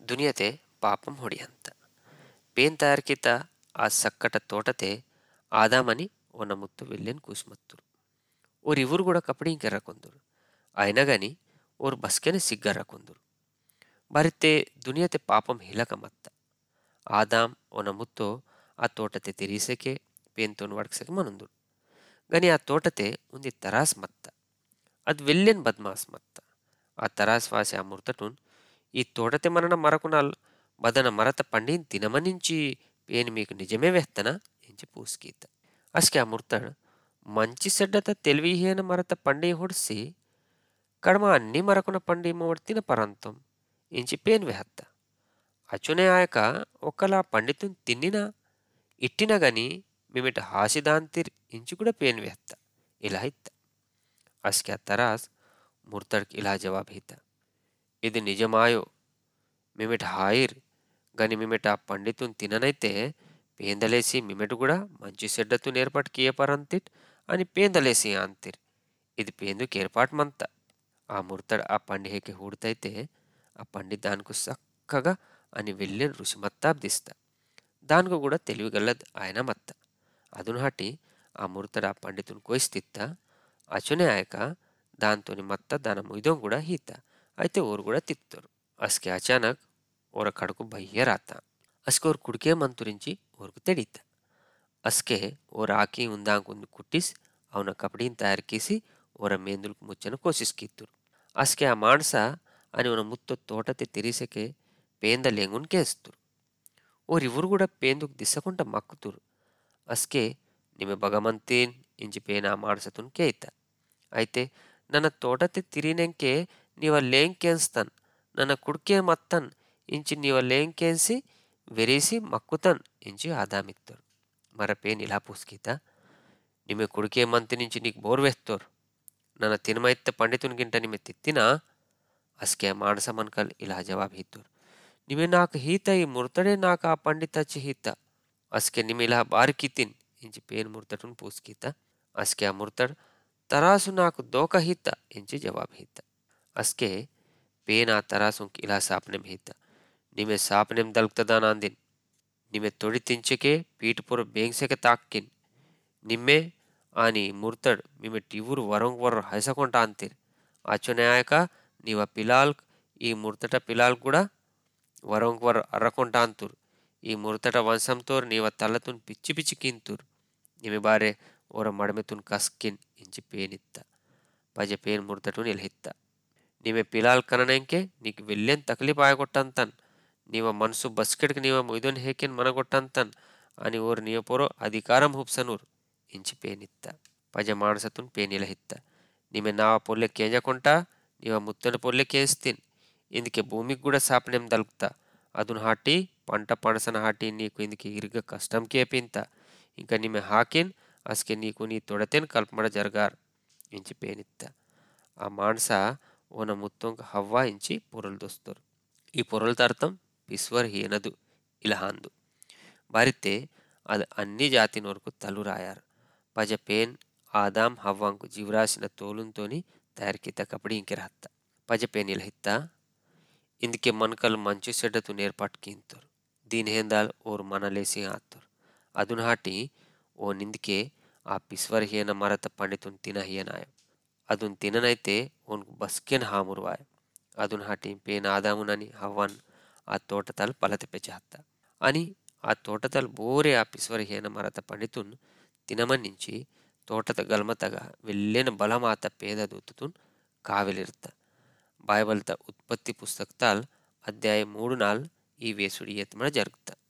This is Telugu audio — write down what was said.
ದುನಿಯತೆ ಪಾಪಂ ಹೊಡಿಯಂತ ಪೇನ್ ತಯಾರಿಕಿತ ಆ ಸಕ್ಕಟ తోటతే ఆదామని ఓ నముత్తు వెళ్ళని కూసుమత్తురు ఓరివురు కూడా కపడింకెర్రకొందురు అయినా గాని ఓరు బస్కెನೆ సిగ్గర్రకొందురు ಬರಿತೆ ದುನಿಯತೆ ಪಾಪಂ ಹಿಲಕಮತ್ತ ಆದಾಂ ಒನ ಮುತ್ತೋ ಆ ತೋಟತೆ ತಿರೀಸೆಕೆ ಪೇಂತೋನ್ ವಡ್ಕ್ಸೆಕೆ ಮನುಂದುರು ಗನಿ ಆ ತೋಟತೆ ಉಂದಿ ತರಾಸ್ ಮತ್ತ ಅದ್ వెల్లెన్ బద్మాస్ మత్త ఆ తరాస్ వాసి ఆ ముర్తటున్ ఈ తోటతే మనన మరకునాల్ బదన మరత పండిన్ తినమనించి పేని మీకు నిజమే వెత్తన ఎంచి పూస్కీత అస్కి ఆ ముర్తడ్ మంచి సెడ్డత తెలివిహీన మరత పండి ಹೊಡ್ಸಿ ಕಡಮ ಅನ್ನಿ ಮರಕುನ పండి మోడ్తిన పరంతం ఇంచి పేన్ వెహత్త అచునే ఆయక ఒక్కలా పండితున్ తిన్నినా ఇట్టినా గాని మిమిట హాసిదాంతిర్ ఇంచి కూడా పేన్ వెహత్త ఇలా ఇత్త అస్కి ఆ తరాస్ ముర్తడ్కి ఇలా జవాబ్ హిత ఇది నిజమాయో మిమిట హాయిర్ గని మిమిట ఆ పండితున్ తిననైతే పేందలేసి మిమిట కూడా మంచి సెడ్డతు నేర్పాటుకి ఏ పరంతిట్ అని పేందలేసి అంతిర్ ఇది పేందుకు ఏర్పాటు మంత ఆ ముర్తడ్ ఆ పండిహకి హూడుతైతే ఆ పండి దానికి చక్కగా అని వెళ్ళిన రుచిమత్తాబ్ దిస్తా దానికి కూడా తెలివిగల్లది ఆయన మత్త అదునాటి ఆ ముర్తడ ఆ పండితుని కోయిస్తిత్త అచునే ఆయక దాంతోని మత్త దాన ముయిదం కూడా హీత అయితే ఊరు కూడా తిత్తారు అస్కి అచానక్ ఓర కడుకు బయ్య రాత అస్కి ఓరు కుడికే మంతురించి ఊరుకు తెడీత అస్కే ఓ రాకి ఉందాంకుంది కుట్టిస్ ಅವನ ಕಪಡಿನ ತಯಾರಿಕಿಸಿ ಅವರ ಮೇಂದುಲ್ಕು ಮುಚ್ಚನ ಕೋಸಿಸ್ಕಿತ್ತರು ಅಸ್ಕೆ ಆ ಮಾಣಸ అని మన ముత్త తోటతే తిరిసెకే పేంద లెంగున్ కేస్తురు ఓరివురు కూడా పేందుకు దిశకుంట మక్కుతురు అస్కే నిమె భగమంతీన్ ఇంచి పేన ఆ మాడసతున్ కేయిత అయితే ನನ್ನ ತೋಟತೆ ತಿರಿನೆಂಕೆ ನೀವ ಲೇಂಕೆನ್ಸ್ತನ್ ನನ್ನ ಕುಡ್ಕೆ ಮತ್ತನ್ ಇಂಚಿ ನೀವ ಲೇಂಕೆನ್ಸಿ వెరేసి మక్కుతన్ ఇంచి ఆదామిత్తరు మర పేన్ ఇలా పూస్కీత నిమె కుడికే మంతి నుంచి నీకు బోర్ వేస్తోరు ನನ್ನ ತಿನ್ಮೈತ್ತ పండితునిగింట నిమె తిత్తినా ಅಸ್ಕೆ ಮಾಣಸ ಮನ್ಕಲ್ ఇలా ಜವಾಬ್ ಹಿತ್ತೂರು ನಿಮೆ ನಾಕ್ ಹೀತ ಈ ಮುರ್ತಡೆ ನಾಕ ಆ పండితచ్చి హీత అస్కే నిమె ఇలా బారికితిన్ ఇంచి పేన్ ముర్తటున్ పూస్కీత అస్కే ఆ ముర్తడ్ తరాసు నాకు దోక హీత ఇంచి జవాబ్ హీత అస్కే పేన్ ఆ తరాసుంకి ఇలా సాపనెం హీత నిమె సాపనెం దల్క్తదానాందిన్ నిమె తొడి తించకే పీటుపొర బేంగ్సెక తాక్కిన్ నిమ్మే అని ముర్తడ్ మిమె టివురు వరంగ్ వర హైసకొంట అంతిర్ అచ్చనే ఆయక నీవ పిలాల్ ఈ ముర్తట పిలాల్ కూడా వరంగ్ వర అర్రకొంట అంతురు ఈ ముర్తట వంశంతోర్ నీవ తల్లతున్ పిచ్చి పిచ్చి కింతురు నిమె బారే ఓర మడమెతున్ కస్కిన్ ఇంచి పేనిత్త పజ పేన్ ముర్తటున్ ఇల్హిత్త నిమె పిలాల్ కననెంకే నీకు వెళ్ళేన్ తక్లీఫ్ ఆయగొట్టంతన్ నీవ మనసు బస్కెట్కి నీవ మొಯ್ದೊನ್ ಹೇಕೆನ್ మనగొట్టంతన్ అని ఓర్ నీవ పొరో అధికారం హుప్సనూర్ ఇంచి పేనిత్త పజ మానసతున్ పేనిలహిత్త నిమె నావ పొల్లె కేంజకొంట నీవ ముత్తన పొల్లె కేస్తిన్ ఇందుకే భూమికి కూడా సాపనెం దలుకుతా అదును హాటి పంట పణసన హాటి నీకు ఇందుకే ఇరుగ కష్టం కేపింత ఇంకా నిమె ಹಾಕಿನ್ ಅಸ್ಕೆ ನೀಕು ನೀ ತೊಡತೆನ್ ಕಲ್ಪಮಡ ಜರ್ಗಾರ್ ಇಂಚಿ ಪೇನಿತ್ತ ಆ ಮಾಣಸ ಓನ ಮುತ್ತೊಂಕ ಹವ್ವ ಇಂಚಿ పొరలు దొస్తారు ఈ పొరల అర్థం పిస్వర్ హీనదు ఇలహాందు బారితే అది అన్ని జాతిన వరకు తలు రాయారు పజ పేన్ ఆదాం హవ్వంకు జీవరాసిన తోలుంతోని తయారికిత కపడి ఇంకెరహత్త పజ పేన్ ఇలహిత్త ఇందుకే మనకలు మంచు చెడ్డతు నేర్పాటు కింతరు దీని హేందాల్ ఓరు మనలేసి ఆత్తరు అదునాటి ఓ నిందికే ಆ ಪಿಸ್ವರ್ಹೇನ ಮರತ ಪಂಡಿತುನ್ ತಿನಹಿಯನಾಯ ಅದುನ್ ತಿನನೈತೆ ಓನ್ಕು ಬಸ್ಕೆನ್ ಹಾಮುರುವಾಯ ಅದುನ್ ಹಾಟಿ ಪೇನ ಆದಾಮುನನಿ ಹವ್ವನ್ ಆ ತೋಟತಲ್ ಪಲತೆ పెచహత్త అని ఆ తోటతల్ బోరే ఆ పిస్వరిహేన మరత పండితున్ తినమన్నించి తోటత గల్మతగా వెళ్ళిన బలమాత పేద దూతుతున్ కావెలిర్త బైబల్త ఉత్పత్తి పుస్తకతాల్ అధ్యాయం మూడు నాల్ ఈ వేసుడి ఎత్మన జరుగుతా